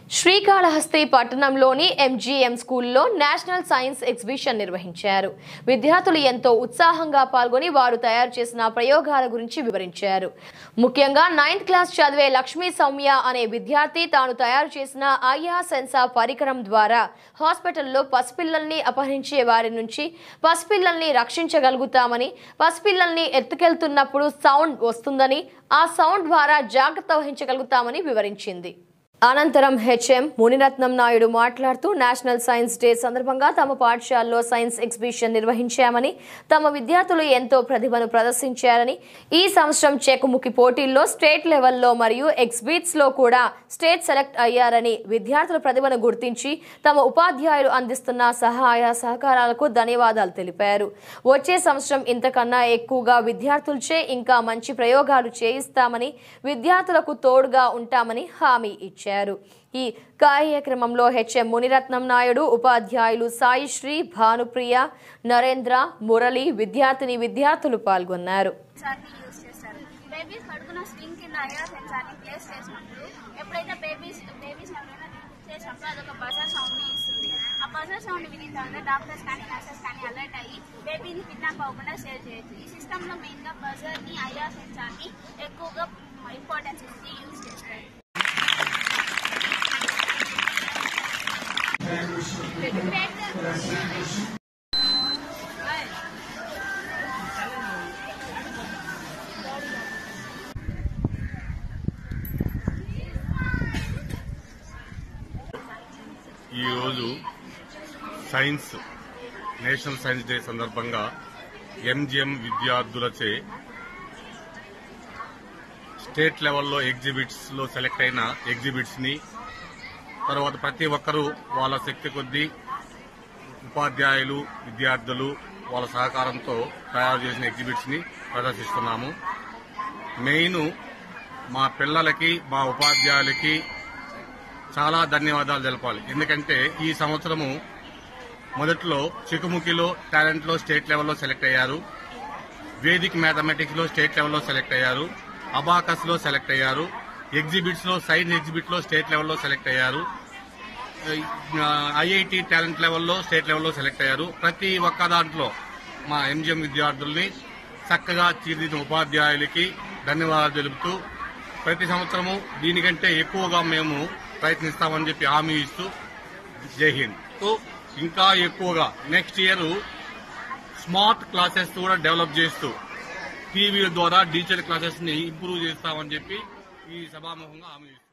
శ్రీకాళహస్తి పట్టణంలోని ఎంజీఎం స్కూల్లో national science exhibition నిర్వహించారు విద్యార్థులు ఎంతో ఉత్సాహంగా పాల్గొని వారు తయారు చేసిన ప్రయోగాల గురించి వివరించారు ముఖ్యంగా నైన్త్ క్లాస్ చదివే లక్ష్మీ సౌమ్య అనే విద్యార్థి తాను తయారు చేసిన ఐఆ సెన్సా పరికరం ద్వారా హాస్పిటల్లో పసిపిల్లల్ని అపహరించే వారి నుంచి పసిపిల్లల్ని రక్షించగలుగుతామని పసిపిల్లల్ని ఎత్తుకెళ్తున్నప్పుడు సౌండ్ వస్తుందని ఆ సౌండ్ ద్వారా జాగ్రత్త వహించగలుగుతామని వివరించింది అనంతరం హెచ్ఎం మునిరత్నం నాయుడు మాట్లాడుతూ నేషనల్ సైన్స్ డే సందర్భంగా తమ పాఠశాలలో సైన్స్ ఎగ్జిబిషన్ నిర్వహించామని తమ విద్యార్థులు ఎంతో ప్రతిభను ప్రదర్శించారని ఈ సంవత్సరం చెకుముకి పోటీల్లో స్టేట్ లెవెల్లో మరియు ఎగ్జిబిట్స్ లో కూడా స్టేట్ సెలెక్ట్ అయ్యారని విద్యార్థుల ప్రతిభను గుర్తించి తమ ఉపాధ్యాయులు అందిస్తున్న సహాయ సహకారాలకు ధన్యవాదాలు తెలిపారు వచ్చే సంవత్సరం ఇంతకన్నా ఎక్కువగా విద్యార్థులచే ఇంకా మంచి ప్రయోగాలు చేయిస్తామని విద్యార్థులకు తోడుగా ఉంటామని హామీ ఇచ్చారు ఈ కార్యక్రమంలో హెచ్ఎం మునిరత్నం నాయుడు ఉపాధ్యాయులు సాయిశ్రీ భానుప్రియ నరేంద్ర మురళి విద్యార్థిని విద్యార్థులు పాల్గొన్నారు సెన్సార్ని యూజ్ చేస్తారు బేబీస్ పడుకున్న స్క్రీన్ కింద ఐఆర్ సెన్సార్ని ప్లేస్ చేసినప్పుడు ఎప్పుడైతే బేబీస్ బేబీస్ ఎవరైనా చేసినప్పుడు అదొక బజర్ సౌండ్ని ఇస్తుంది ఆ బజర్ సౌండ్ వినిన తర్వాత డాక్టర్స్ కానీ నర్సెస్ కానీ అలర్ట్ అయ్యి బేబీని కిడ్నాప్ అవ్వకుండా సేవ్ చేయొచ్చు ఈ సిస్టంలో మెయిన్గా బజర్ని ఐఆర్ సెన్సార్ని ఎక్కువగా ఇంపార్టెన్స్ ఇచ్చి యూజ్ చేస్తారు ఈరోజు సైన్స్ నేషనల్ సైన్స్ డే సందర్భంగా ఎంజిఎం విద్యార్థులచే స్టేట్ లెవెల్లో ఎగ్జిబిట్స్ లో సెలెక్ట్ అయిన ఎగ్జిబిట్స్ ని తర్వాత ప్రతి ఒక్కరూ వాళ్ళ శక్తి కొద్దీ ఉపాధ్యాయులు విద్యార్థులు వాళ్ళ సహకారంతో తయారు చేసిన ఎగ్జిబిట్స్ ని ప్రదర్శిస్తున్నాము మెయిన్ మా పిల్లలకి మా ఉపాధ్యాయులకి చాలా ధన్యవాదాలు తెలపాలి ఎందుకంటే ఈ సంవత్సరము మొదట్లో చికుముకిలో టాలెంట్ లో స్టేట్ లెవెల్లో సెలెక్ట్ అయ్యారు వేదిక్ మ్యాథమెటిక్స్ లో స్టేట్ లెవెల్లో సెలెక్ట్ అయ్యారు అబాకస్ లో సెలెక్ట్ అయ్యారు ఎగ్జిబిట్స్ లో సైన్స్ ఎగ్జిబిట్ లో స్టేట్ లెవెల్లో సెలెక్ట్ అయ్యారు ఐఐటి టాలెంట్ లెవెల్లో స్టేట్ లెవెల్లో సెలెక్ట్ అయ్యారు ప్రతి ఒక్క దాంట్లో మా ఎంజిఎం విద్యార్థుల్ని చక్కగా తీర్చిదిద్దిన ఉపాధ్యాయులకి ధన్యవాదాలు తెలుపుతూ ప్రతి సంవత్సరము దీనికంటే ఎక్కువగా మేము ప్రయత్నిస్తామని చెప్పి హామీ ఇస్తూ జై హింద్ సో ఇంకా ఎక్కువగా నెక్స్ట్ ఇయర్ స్మార్ట్ క్లాసెస్ కూడా డెవలప్ చేస్తూ టీవీల ద్వారా డిజిటల్ క్లాసెస్ ని ఇంప్రూవ్ చేస్తామని చెప్పి ఈ సభాముఖంగా హామీ ఇస్తున్నాం